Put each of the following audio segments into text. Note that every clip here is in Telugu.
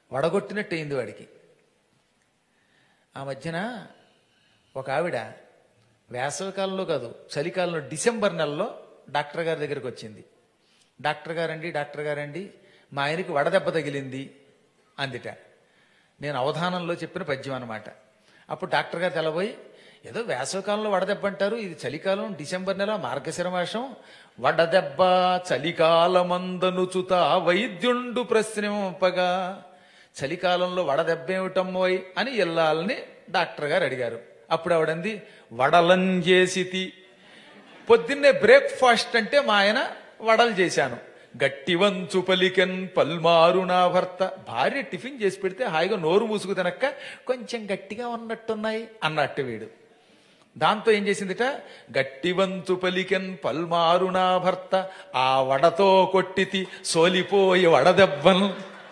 వడగొట్టినట్టు అయింది వాడికి ఆ మధ్యన ఒక ఆవిడ వేసవికాలంలో కాదు చలికాలంలో డిసెంబర్ నెలలో డాక్టర్ గారి దగ్గరికి వచ్చింది డాక్టర్ గారండి డాక్టర్ గారండి మా ఆయనకి వడదెబ్బ తగిలింది అందిట నేను అవధానంలో చెప్పిన పద్యం అనమాట అప్పుడు డాక్టర్ గారు తెలబోయి ఏదో వేసవికాలంలో వడదెబ్బ అంటారు ఇది చలికాలం డిసెంబర్ నెల మార్గశిర మాసం వడదెబ్బ చలికాలమందనుచుత వైద్యుండు ప్రశ్నింపగా చలికాలంలో వడదెబ్బ ఏమిటమ్మోయ్ అని ఇల్లాలని డాక్టర్ గారు అడిగారు అప్పుడు ఆవిడంది వడలం చేసితి పొద్దున్నే బ్రేక్ఫాస్ట్ అంటే మా ఆయన వడలు చేశాను గట్టి వంచు పలికెన్ పల్మారు నా భర్త భార్య టిఫిన్ చేసి పెడితే హాయిగా నోరు మూసుకు తినక్క కొంచెం గట్టిగా ఉన్నట్టున్నాయి అన్నట్టు వీడు దాంతో ఏం చేసిందిట గట్టి వంచు పలికెన్ పల్మారు నా భర్త ఆ వడతో కొట్టితి సోలిపోయి వడదెబ్బను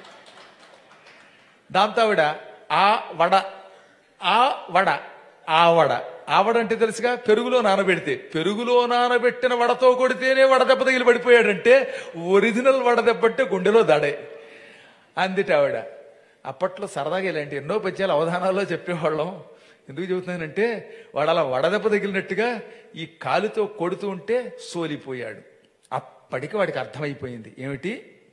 దాంతో ఆవిడ ఆ వడ ఆ వడ ఆ వడ ఆ వడ అంటే తెలుసుగా పెరుగులో నానబెడితే పెరుగులో నానబెట్టిన వడతో కొడితేనే వడదెబ్బ తగిలి పడిపోయాడంటే ఒరిజినల్ వడదెబ్బ అంటే గుండెలో దడే అందిట ఆవిడ అప్పట్లో సరదాగా ఇలాంటి ఎన్నో పద్యాలు అవధానాల్లో చెప్పేవాళ్ళం ఎందుకు చెబుతున్నానంటే వాడు అలా వడదెబ్బ తగిలినట్టుగా ఈ కాలుతో కొడుతూ ఉంటే సోలిపోయాడు అప్పటికి వాడికి అర్థమైపోయింది ఏమిటి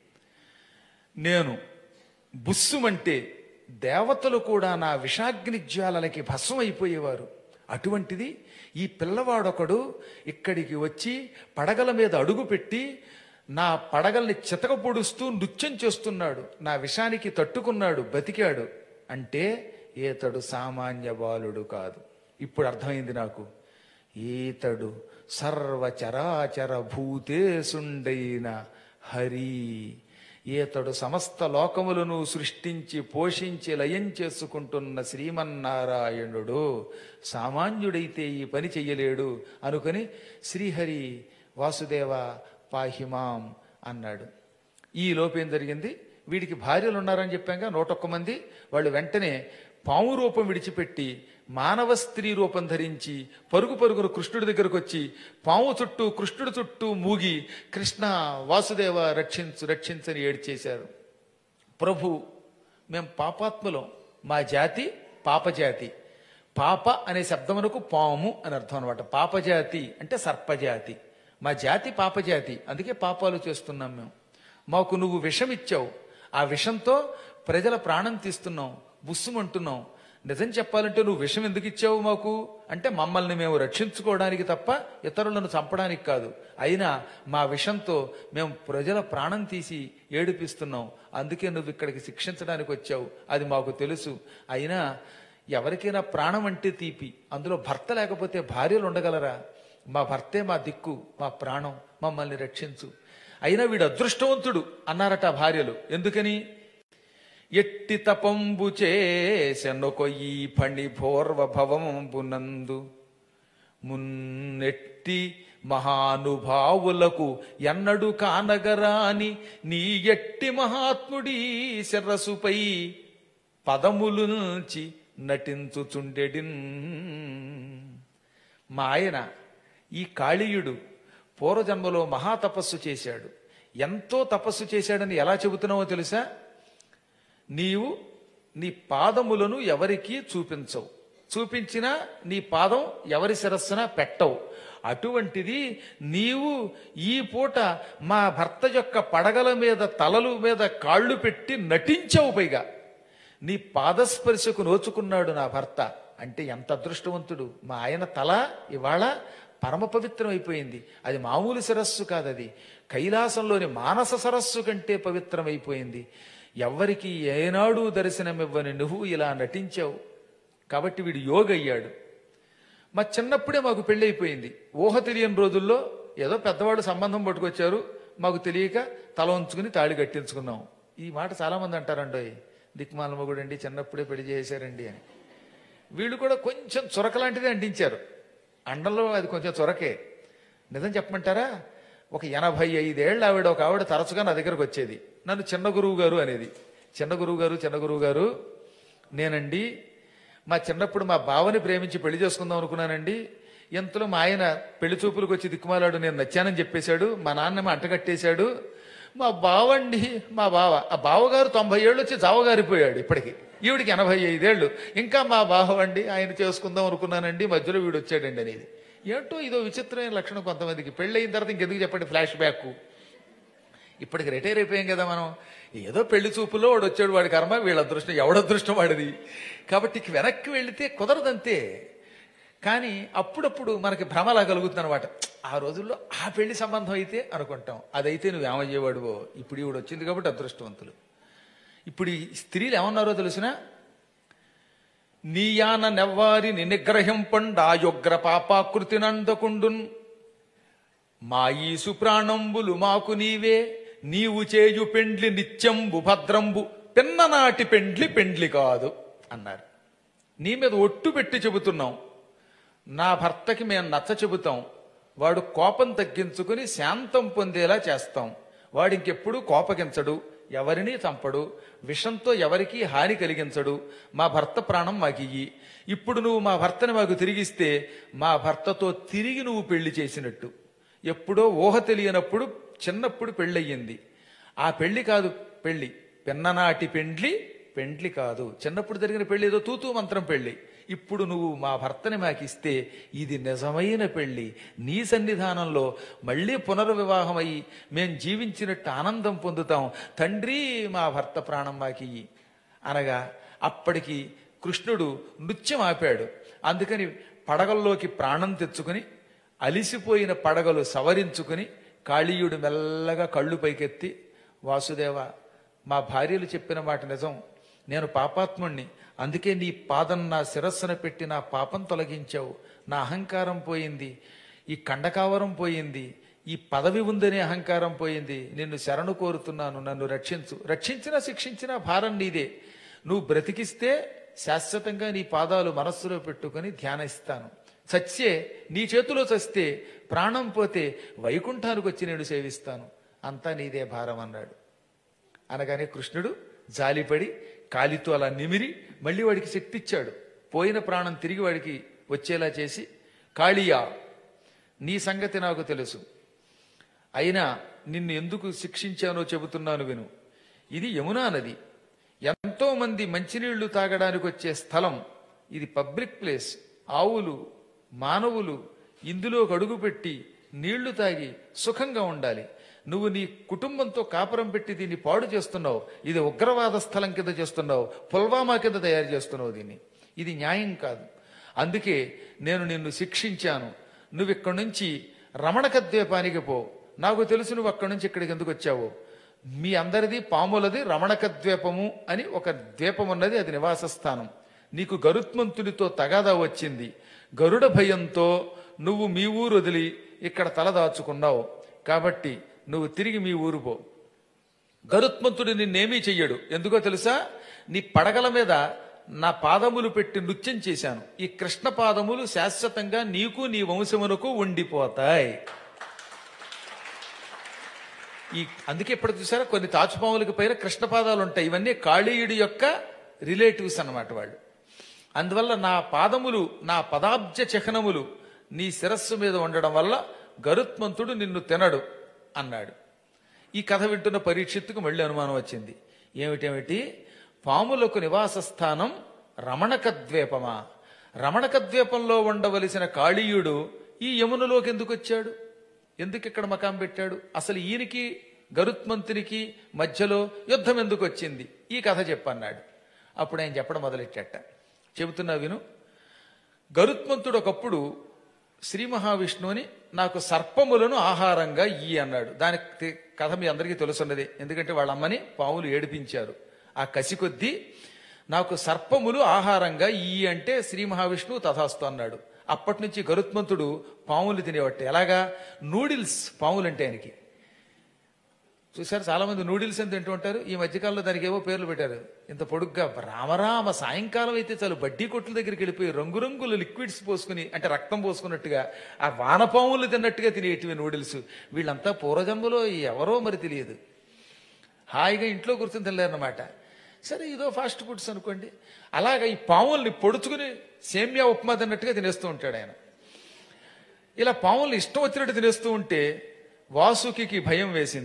నేను బుస్సుమంటే దేవతలు కూడా నా విషాగ్ని జ్వాలలకి భస్మం అయిపోయేవారు అటువంటిది ఈ పిల్లవాడొకడు ఇక్కడికి వచ్చి పడగల మీద అడుగు పెట్టి నా పడగల్ని చితక పొడుస్తూ నృత్యం చేస్తున్నాడు నా విషానికి తట్టుకున్నాడు బతికాడు అంటే ఈతడు సామాన్య బాలుడు కాదు ఇప్పుడు అర్థమైంది నాకు ఈతడు సర్వచరాచర భూతేసుండైన హరి ఈతడు సమస్త లోకములను సృష్టించి పోషించి లయం చేసుకుంటున్న శ్రీమన్నారాయణుడు సామాన్యుడైతే ఈ పని చెయ్యలేడు అనుకుని శ్రీహరి వాసుదేవ పాహిమాం అన్నాడు ఈ లోపేం జరిగింది వీడికి భార్యలు ఉన్నారని చెప్పాక నూటొక్క మంది వాళ్ళు వెంటనే పాము రూపం విడిచిపెట్టి మానవ స్త్రీ రూపం ధరించి పరుగు పరుగురు కృష్ణుడి దగ్గరకు వచ్చి పాము చుట్టూ కృష్ణుడి చుట్టూ మూగి కృష్ణ వాసుదేవ రక్షించు రక్షించని ఏడ్చేశారు ప్రభు మేం పాపాత్ములం మా జాతి పాపజాతి పాప అనే శబ్దమునకు పాము అని అర్థం అనమాట పాపజాతి అంటే సర్పజాతి మా జాతి పాపజాతి అందుకే పాపాలు చేస్తున్నాం మేము మాకు నువ్వు విషం ఇచ్చావు ఆ విషంతో ప్రజల ప్రాణం తీస్తున్నాం బుస్సుమంటున్నాం నిజం చెప్పాలంటే నువ్వు విషం ఎందుకు ఇచ్చావు మాకు అంటే మమ్మల్ని మేము రక్షించుకోవడానికి తప్ప ఇతరులను చంపడానికి కాదు అయినా మా విషంతో మేము ప్రజల ప్రాణం తీసి ఏడిపిస్తున్నాం అందుకే నువ్వు ఇక్కడికి శిక్షించడానికి వచ్చావు అది మాకు తెలుసు అయినా ఎవరికైనా ప్రాణం అంటే తీపి అందులో భర్త లేకపోతే భార్యలు ఉండగలరా మా భర్తే మా దిక్కు మా ప్రాణం మమ్మల్ని రక్షించు అయినా వీడు అదృష్టవంతుడు అన్నారట ఆ భార్యలు ఎందుకని ఎట్టి తపంబు చేసెనొకొయ్యి ఫణి భోర్వ భవంబునందు మున్నెట్టి మహానుభావులకు ఎన్నడు కానగరాని నీ ఎట్టి మహాత్ముడి శిరసుపై పదములు నుంచి నటించుచుండెడిన్ మా ఆయన ఈ కాళీయుడు పూర్వజన్మలో మహాతపస్సు చేశాడు ఎంతో తపస్సు చేశాడని ఎలా చెబుతున్నావో తెలుసా నీవు నీ పాదములను ఎవరికీ చూపించవు చూపించినా నీ పాదం ఎవరి శిరస్సున పెట్టవు అటువంటిది నీవు ఈ పూట మా భర్త యొక్క పడగల మీద తలలు మీద కాళ్ళు పెట్టి నటించావు పైగా నీ పాదస్పర్శకు నోచుకున్నాడు నా భర్త అంటే ఎంత అదృష్టవంతుడు మా ఆయన తల ఇవాళ పరమ పవిత్రం అయిపోయింది అది మామూలు సరస్సు కాదది కైలాసంలోని మానస సరస్సు కంటే పవిత్రమైపోయింది ఎవ్వరికి ఏనాడు దర్శనమివ్వని నువ్వు ఇలా నటించావు కాబట్టి వీడు యోగ అయ్యాడు మా చిన్నప్పుడే మాకు పెళ్లి అయిపోయింది ఊహ తెలియని రోజుల్లో ఏదో పెద్దవాడు సంబంధం పట్టుకొచ్చారు మాకు తెలియక తల ఉంచుకుని తాళి కట్టించుకున్నాం ఈ మాట చాలా మంది అంటారండోయ్ దిక్మాల మొగుడండి చిన్నప్పుడే పెళ్లి చేశారండి అని వీళ్ళు కూడా కొంచెం చొరక లాంటిదే అంటించారు అండంలో అది కొంచెం చొరకే నిజం చెప్పమంటారా ఒక ఎనభై ఐదేళ్ళు ఆవిడ ఒక ఆవిడ తరచుగా నా దగ్గరకు వచ్చేది నన్ను చిన్న గురువు గారు అనేది చిన్న గురువు గారు చిన్న గురువు గారు నేనండి మా చిన్నప్పుడు మా బావని ప్రేమించి పెళ్లి చేసుకుందాం అనుకున్నానండి ఎంతలో మా ఆయన పెళ్లి చూపులకు వచ్చి దిక్కుమాలాడు నేను నచ్చానని చెప్పేశాడు మా నాన్నమ్మ అంటగట్టేశాడు మా బావండి మా బావ ఆ బావగారు తొంభై ఏళ్ళు వచ్చి జావగారిపోయాడు ఇప్పటికి ఈవిడికి ఎనభై ఐదేళ్ళు ఇంకా మా బావండి ఆయన చేసుకుందాం అనుకున్నానండి మధ్యలో వీడు వచ్చాడండి అనేది ఏంటో ఇదో విచిత్రమైన లక్షణం కొంతమందికి పెళ్ళి అయిన తర్వాత ఇంకెందుకు చెప్పండి ఫ్లాష్ బ్యాక్ ఇప్పటికి రిటైర్ అయిపోయాం కదా మనం ఏదో పెళ్లి చూపులో వాడు వచ్చాడు వాడి కర్మ వీళ్ళ అదృష్టం ఎవడ అదృష్టం వాడిది కాబట్టి ఇక వెనక్కి వెళితే కుదరదంతే కానీ అప్పుడప్పుడు మనకి భ్రమలా కలుగుతుంది అనమాట ఆ రోజుల్లో ఆ పెళ్లి సంబంధం అయితే అనుకుంటాం అదైతే నువ్వు ఏమయ్యేవాడువో ఇప్పుడు ఈవిడ వచ్చింది కాబట్టి అదృష్టవంతులు ఇప్పుడు ఈ స్త్రీలు ఏమన్నారో తెలిసిన నీయాన నెవ్వారిని నిగ్రహింపండాయొగ్ర పాపాకృతి నందకుండున్ మా ఈసు ప్రాణంబులు మాకు నీవే నీవు చేయు పెండ్లి నిత్యంబు భద్రంబు పిన్ననాటి పెండ్లి పెండ్లి కాదు అన్నారు నీ మీద ఒట్టు పెట్టి చెబుతున్నాం నా భర్తకి మేము నచ్చ చెబుతాం వాడు కోపం తగ్గించుకుని శాంతం పొందేలా చేస్తాం వాడు ఇంకెప్పుడు కోపగించడు ఎవరిని చంపడు విషంతో ఎవరికీ హాని కలిగించడు మా భర్త ప్రాణం మాకియ్యి ఇప్పుడు నువ్వు మా భర్తని మాకు తిరిగిస్తే మా భర్తతో తిరిగి నువ్వు పెళ్లి చేసినట్టు ఎప్పుడో ఊహ తెలియనప్పుడు చిన్నప్పుడు పెళ్ళయ్యింది ఆ పెళ్లి కాదు పెళ్లి పిన్ననాటి పెండ్లి పెండ్లి కాదు చిన్నప్పుడు జరిగిన పెళ్లి ఏదో తూతూ మంత్రం పెళ్లి ఇప్పుడు నువ్వు మా భర్తని మాకిస్తే ఇది నిజమైన పెళ్లి నీ సన్నిధానంలో మళ్ళీ పునర్వివాహమై మేం జీవించినట్టు ఆనందం పొందుతాం తండ్రి మా భర్త ప్రాణం మాకియ్యి అనగా అప్పటికి కృష్ణుడు నృత్యం ఆపాడు అందుకని పడగల్లోకి ప్రాణం తెచ్చుకుని అలిసిపోయిన పడగలు సవరించుకుని కాళీయుడు మెల్లగా కళ్ళు పైకెత్తి వాసుదేవ మా భార్యలు చెప్పిన మాట నిజం నేను పాపాత్ముణ్ణి అందుకే నీ పాదం నా శిరస్సున పెట్టి నా పాపం తొలగించావు నా అహంకారం పోయింది ఈ కండకావరం పోయింది ఈ పదవి ఉందనే అహంకారం పోయింది నిన్ను శరణు కోరుతున్నాను నన్ను రక్షించు రక్షించినా శిక్షించినా భారం నీదే నువ్వు బ్రతికిస్తే శాశ్వతంగా నీ పాదాలు మనస్సులో పెట్టుకొని ధ్యానిస్తాను చచ్చే నీ చేతిలో చస్తే ప్రాణం పోతే వైకుంఠానికి వచ్చి నేను సేవిస్తాను అంతా నీదే భారం అన్నాడు అనగానే కృష్ణుడు జాలిపడి కాలితో అలా నిమిరి మళ్ళీ వాడికి శక్తి ఇచ్చాడు పోయిన ప్రాణం తిరిగి వాడికి వచ్చేలా చేసి కాళియా నీ సంగతి నాకు తెలుసు అయినా నిన్ను ఎందుకు శిక్షించానో చెబుతున్నాను విను ఇది యమునా నది ఎంతో మంది మంచినీళ్లు తాగడానికి వచ్చే స్థలం ఇది పబ్లిక్ ప్లేస్ ఆవులు మానవులు ఇందులో అడుగుపెట్టి నీళ్లు తాగి సుఖంగా ఉండాలి నువ్వు నీ కుటుంబంతో కాపురం పెట్టి దీన్ని పాడు చేస్తున్నావు ఇది ఉగ్రవాద స్థలం కింద చేస్తున్నావు పుల్వామా కింద తయారు చేస్తున్నావు దీన్ని ఇది న్యాయం కాదు అందుకే నేను నిన్ను శిక్షించాను నువ్వు ఇక్కడి నుంచి రమణక ద్వీపానికి పో నాకు తెలుసు నువ్వు అక్కడి నుంచి ఇక్కడికి ఎందుకు వచ్చావో మీ అందరిది పాములది రమణక ద్వీపము అని ఒక ద్వీపం ఉన్నది అది నివాస స్థానం నీకు గరుత్మంతునితో తగాదా వచ్చింది గరుడ భయంతో నువ్వు మీ ఊరు వదిలి ఇక్కడ తలదాచుకున్నావు కాబట్టి నువ్వు తిరిగి మీ ఊరు పో గరుత్మంతుడు నిన్నేమీ చెయ్యడు ఎందుకో తెలుసా నీ పడగల మీద నా పాదములు పెట్టి నృత్యం చేశాను ఈ కృష్ణ పాదములు శాశ్వతంగా నీకు నీ వంశమునకు ఉండిపోతాయి ఈ అందుకే ఇప్పుడు చూసారా కొన్ని తాచుపాములకి పైన కృష్ణ పాదాలు ఉంటాయి ఇవన్నీ కాళీయుడి యొక్క రిలేటివ్స్ అన్నమాట వాళ్ళు అందువల్ల నా పాదములు నా పదాబ్జ చిహ్నములు నీ శిరస్సు మీద ఉండడం వల్ల గరుత్మంతుడు నిన్ను తినడు అన్నాడు ఈ కథ వింటున్న పరీక్షిత్తుకు మళ్ళీ అనుమానం వచ్చింది ఏమిటేమిటి పాములకు నివాస స్థానం రమణక ద్వీపమా రమణక ద్వీపంలో ఉండవలసిన కాళీయుడు ఈ యమునలోకి ఎందుకు వచ్చాడు ఎందుకు ఇక్కడ మకాం పెట్టాడు అసలు ఈయనకి గరుత్మంతునికి మధ్యలో యుద్ధం ఎందుకు వచ్చింది ఈ కథ చెప్పన్నాడు అప్పుడు ఆయన చెప్పడం మొదలెట్టట చెబుతున్నా విను గరుత్మంతుడు ఒకప్పుడు శ్రీ మహావిష్ణువుని నాకు సర్పములను ఆహారంగా ఇయ్యి అన్నాడు దాని తి- కథ మీ అందరికీ తెలుసున్నది ఎందుకంటే వాళ్ళ అమ్మని పాములు ఏడిపించారు ఆ కసి కొద్దీ నాకు సర్పములు ఆహారంగా ఇయ్యి అంటే శ్రీ మహావిష్ణువు తథాస్తు అన్నాడు అప్పటి నుంచి గరుత్మంతుడు పాములు తినేవట్టే ఎలాగా నూడిల్స్ పాములు అంటే ఆయనకి చూసారు చాలా మంది నూడిల్స్ అని తింటూ ఉంటారు ఈ మధ్యకాలంలో దానికి ఏవో పేర్లు పెట్టారు ఇంత పొడుగ్గా రామరామ సాయంకాలం అయితే చాలు బడ్డీ కొట్ల దగ్గరికి వెళ్ళిపోయి రంగురంగుల లిక్విడ్స్ పోసుకుని అంటే రక్తం పోసుకున్నట్టుగా ఆ వానపాములు తిన్నట్టుగా తినేటివి నూడిల్స్ వీళ్ళంతా పూర్వజన్మలో ఎవరో మరి తెలియదు హాయిగా ఇంట్లో కూర్చొని తినలేరన్నమాట సరే ఇదో ఫాస్ట్ ఫుడ్స్ అనుకోండి అలాగా ఈ పాముల్ని పొడుచుకుని సేమ్యా ఉప్మా తిన్నట్టుగా తినేస్తూ ఉంటాడు ఆయన ఇలా పాముల్ని ఇష్టం వచ్చినట్టు తినేస్తూ ఉంటే వాసుకి భయం వేసింది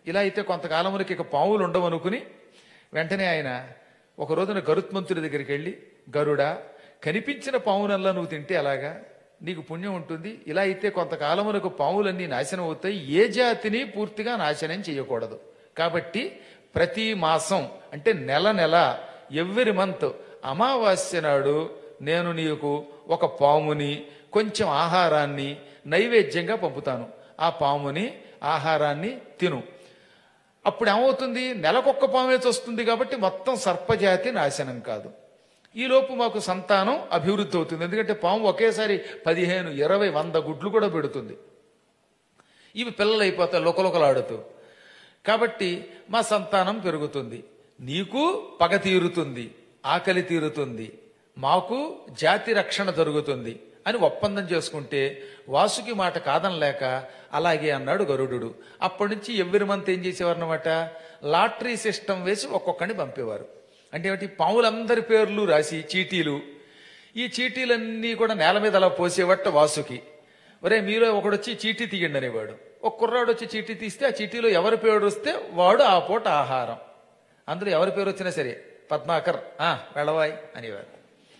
ఇలా అయితే కొంతకాలములకి ఇక పాములు ఉండవనుకుని వెంటనే ఆయన ఒక రోజున గరుత్మంతుడి దగ్గరికి వెళ్ళి గరుడా కనిపించిన పామునల్లా నువ్వు తింటే అలాగా నీకు పుణ్యం ఉంటుంది ఇలా అయితే కొంతకాలములకు పాములన్నీ నాశనం అవుతాయి ఏ జాతిని పూర్తిగా నాశనం చేయకూడదు కాబట్టి ప్రతి మాసం అంటే నెల నెల ఎవ్రీ మంత్ అమావాస్య నాడు నేను నీకు ఒక పాముని కొంచెం ఆహారాన్ని నైవేద్యంగా పంపుతాను ఆ పాముని ఆహారాన్ని తిను అప్పుడు ఏమవుతుంది నెలకొక్క పామే వస్తుంది కాబట్టి మొత్తం సర్పజాతి నాశనం కాదు ఈలోపు మాకు సంతానం అభివృద్ధి అవుతుంది ఎందుకంటే పాము ఒకేసారి పదిహేను ఇరవై వంద గుడ్లు కూడా పెడుతుంది ఇవి పిల్లలు అయిపోతాయి లొకలొకలాడుతూ కాబట్టి మా సంతానం పెరుగుతుంది నీకు పగ తీరుతుంది ఆకలి తీరుతుంది మాకు జాతి రక్షణ జరుగుతుంది అని ఒప్పందం చేసుకుంటే వాసుకి మాట కాదనలేక అలాగే అన్నాడు గరుడు అప్పటి నుంచి ఎవ్వరి మంత్ ఏం చేసేవారనమాట లాటరీ సిస్టమ్ వేసి ఒక్కొక్కడిని పంపేవారు అంటే ఏమిటి పాములందరి పేర్లు రాసి చీటీలు ఈ చీటీలన్నీ కూడా నేల మీద అలా పోసేవట్ట వాసుకి ఒరే మీలో ఒకడొచ్చి చీటీ తీయండి అనేవాడు ఒక కుర్రాడు వచ్చి చీటీ తీస్తే ఆ చీటీలో ఎవరి పేరు వస్తే వాడు ఆ పూట ఆహారం అందులో ఎవరి పేరు వచ్చినా సరే పద్మాకర్ ఆ వెళ్ళవాయ్ అనేవారు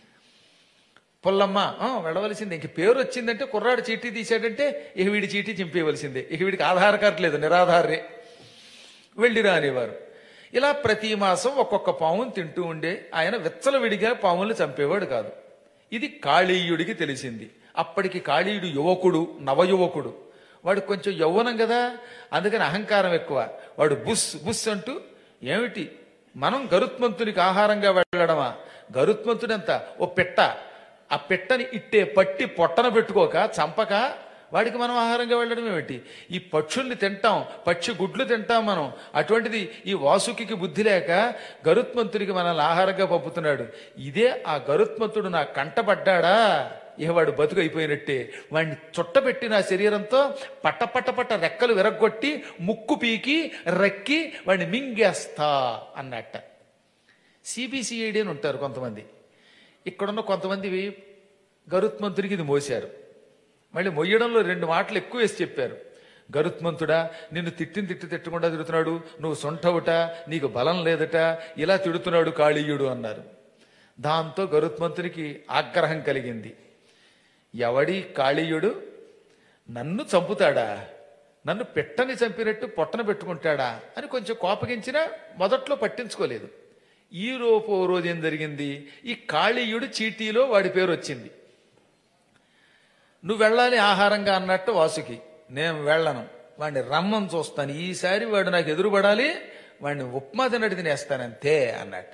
పుల్లమ్మ ఆ, వెళ్ళవలసిందే ఇంక పేరు వచ్చిందంటే కుర్రాడు చీటీ తీసాడంటే ఇక వీడి చీటీ చింపేయవలసిందే ఇక వీడికి ఆధార్ కార్డు లేదు నిరాధారే వెళ్ళిరా అనేవారు ఇలా ప్రతి మాసం ఒక్కొక్క పాముని తింటూ ఉండే ఆయన విచ్చలవిడిగా పాముల్ని చంపేవాడు కాదు ఇది కాళీయుడికి తెలిసింది అప్పటికి కాళీయుడు యువకుడు నవయువకుడు వాడు కొంచెం యవ్వనం కదా అందుకని అహంకారం ఎక్కువ వాడు బుస్ బుస్ అంటూ ఏమిటి మనం గరుత్మంతునికి ఆహారంగా వెళ్ళడమా గరుత్మంతుడంత ఓ పెట్ట ఆ పెట్టని ఇట్టే పట్టి పొట్టన పెట్టుకోక చంపక వాడికి మనం ఆహారంగా వెళ్ళడం ఏమిటి ఈ పక్షుల్ని తింటాం పక్షి గుడ్లు తింటాం మనం అటువంటిది ఈ వాసుకి బుద్ధి లేక గరుత్మంతుడికి మనల్ని ఆహారంగా పంపుతున్నాడు ఇదే ఆ గరుత్మంతుడు నా కంటపడ్డాడా ఇక వాడు బతుకు అయిపోయినట్టే వాడిని చుట్టబెట్టి నా శరీరంతో పట్ట పట్ట పట్ట రెక్కలు విరగ్గొట్టి ముక్కు పీకి రెక్కి వాడిని మింగేస్తా అన్నట్ట సిబిసిఐడి అని ఉంటారు కొంతమంది ఇక్కడున్న కొంతమంది గరుత్మంతుడికి ఇది మోశారు మళ్ళీ మొయ్యడంలో రెండు మాటలు ఎక్కువ వేసి చెప్పారు గరుత్మంతుడా నిన్ను తిట్టిన తిట్టి తిట్టకుండా తిడుతున్నాడు నువ్వు సొంటవుట నీకు బలం లేదట ఇలా తిడుతున్నాడు కాళీయుడు అన్నారు దాంతో గరుత్మంతునికి ఆగ్రహం కలిగింది ఎవడి కాళీయుడు నన్ను చంపుతాడా నన్ను పెట్టని చంపినట్టు పొట్టన పెట్టుకుంటాడా అని కొంచెం కోపగించినా మొదట్లో పట్టించుకోలేదు ఈ రోజు ఓ రోజు ఏం జరిగింది ఈ కాళీయుడు చీటీలో వాడి పేరు వచ్చింది నువ్వు వెళ్ళాలి ఆహారంగా అన్నట్టు వాసుకి నేను వెళ్ళను వాడిని రమ్మని చూస్తాను ఈసారి వాడు నాకు ఎదురుపడాలి వాడిని ఉప్మా తిన్నట్టు తినేస్తానంతే అన్నట్ట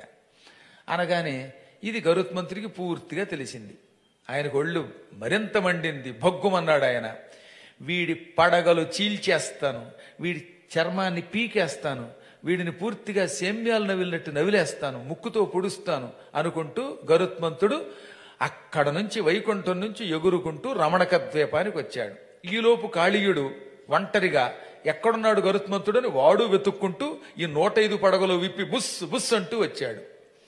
అనగానే ఇది గరుత్మంతుడికి పూర్తిగా తెలిసింది ఆయనకు ఒళ్ళు మరింత మండింది భగ్గుమన్నాడు ఆయన వీడి పడగలు చీల్చేస్తాను వీడి చర్మాన్ని పీకేస్తాను వీడిని పూర్తిగా సేమ్యాలు నవిలినట్టు నవిలేస్తాను ముక్కుతో పొడుస్తాను అనుకుంటూ గరుత్మంతుడు అక్కడ నుంచి వైకుంఠం నుంచి ఎగురుకుంటూ రమణక ద్వీపానికి వచ్చాడు ఈలోపు కాళీయుడు ఒంటరిగా ఎక్కడున్నాడు గరుత్మంతుడని వాడు వెతుక్కుంటూ ఈ నూటైదు పడగలు విప్పి బుస్ బుస్ అంటూ వచ్చాడు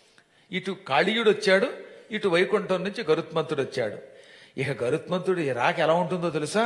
ఇటు కాళీయుడు వచ్చాడు ఇటు వైకుంఠం నుంచి గరుత్మంతుడు వచ్చాడు ఇక గరుత్మంతుడు ఈ రాక ఎలా ఉంటుందో తెలుసా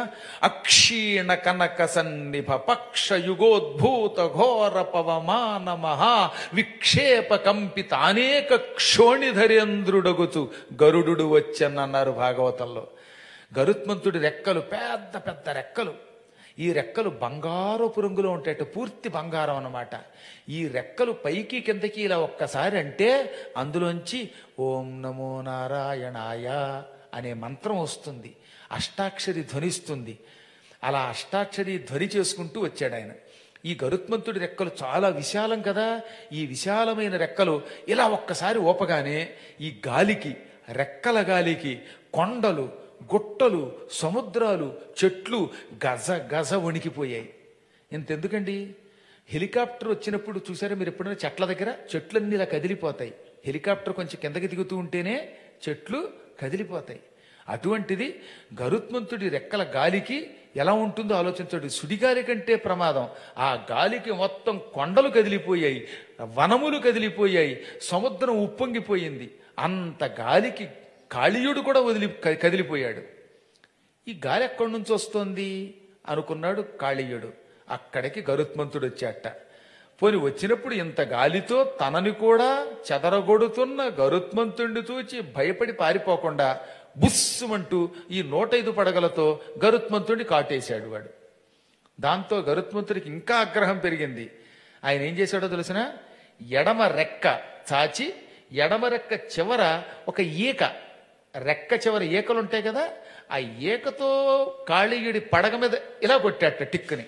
అక్షీణ కనక సన్నిభ పక్ష యుగోద్భూత ఘోర పవమాన మహా విక్షేప కంపిత అనేక క్షోణిధరేంద్రుడగుతూ గరుడు వచ్చనన్నారు భాగవతంలో గరుత్మంతుడి రెక్కలు పెద్ద పెద్ద రెక్కలు ఈ రెక్కలు బంగారపు రంగులో ఉంటాయట పూర్తి బంగారం అన్నమాట ఈ రెక్కలు పైకి కిందకి ఇలా ఒక్కసారి అంటే అందులోంచి ఓం నమో నారాయణాయ అనే మంత్రం వస్తుంది అష్టాక్షరి ధ్వనిస్తుంది అలా అష్టాక్షరి ధ్వని చేసుకుంటూ వచ్చాడు ఆయన ఈ గరుత్మంతుడి రెక్కలు చాలా విశాలం కదా ఈ విశాలమైన రెక్కలు ఇలా ఒక్కసారి ఊపగానే ఈ గాలికి రెక్కల గాలికి కొండలు గుట్టలు సముద్రాలు చెట్లు గజ గజ వణికిపోయాయి ఇంతెందుకండి హెలికాప్టర్ వచ్చినప్పుడు చూసారా మీరు ఎప్పుడైనా చెట్ల దగ్గర చెట్లన్నీ ఇలా కదిలిపోతాయి హెలికాప్టర్ కొంచెం కిందకి దిగుతూ ఉంటేనే చెట్లు కదిలిపోతాయి అటువంటిది గరుత్మంతుడి రెక్కల గాలికి ఎలా ఉంటుందో ఆలోచించండి సుడిగాలి కంటే ప్రమాదం ఆ గాలికి మొత్తం కొండలు కదిలిపోయాయి వనములు కదిలిపోయాయి సముద్రం ఉప్పొంగిపోయింది అంత గాలికి కాళీయుడు కూడా వదిలి క- కదిలిపోయాడు ఈ గాలి ఎక్కడి నుంచి వస్తోంది అనుకున్నాడు కాళీయుడు అక్కడికి గరుత్మంతుడు వచ్చాట పోని వచ్చినప్పుడు ఇంత గాలితో తనని కూడా చెదరగొడుతున్న గరుత్మంతుడిని చూచి భయపడి పారిపోకుండా బుస్సుమంటూ ఈ నూటైదు పడగలతో గరుత్మంతుడిని కాటేశాడు వాడు దాంతో గరుత్మంతుడికి ఇంకా ఆగ్రహం పెరిగింది ఆయన ఏం చేశాడో తెలిసిన ఎడమ రెక్క చాచి ఎడమ రెక్క చివర ఒక ఈక రెక్క చివర ఈకలు ఉంటాయి కదా ఆ ఈకతో కాళీయుడి పడగ మీద ఇలా కొట్టాట టిక్కుని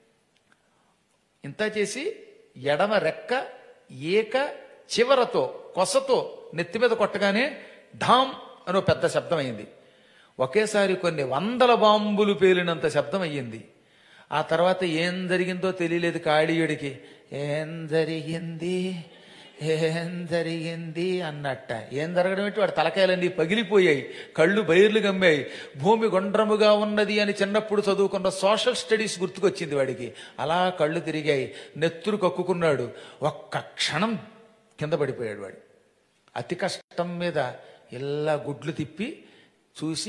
ఇంత చేసి ఎడమ రెక్క ఏక చివరతో కొసతో నెత్తి మీద కొట్టగానే ఢామ్ అని ఒక పెద్ద శబ్దం అయింది ఒకేసారి కొన్ని వందల బాంబులు పేలినంత శబ్దం అయ్యింది ఆ తర్వాత ఏం జరిగిందో తెలియలేదు కాళీయుడికి ఏం జరిగింది ఏం జరిగింది అన్నట్ట ఏం జరగడం ఏంటి వాడి తలకాయలన్నీ పగిలిపోయాయి కళ్ళు బైర్లు గమ్మాయి భూమి గుండ్రముగా ఉన్నది అని చిన్నప్పుడు చదువుకున్న సోషల్ స్టడీస్ గుర్తుకొచ్చింది వాడికి అలా కళ్ళు తిరిగాయి నెత్తురు కక్కుకున్నాడు ఒక్క క్షణం కింద పడిపోయాడు వాడు అతి కష్టం మీద ఇలా గుడ్లు తిప్పి చూసి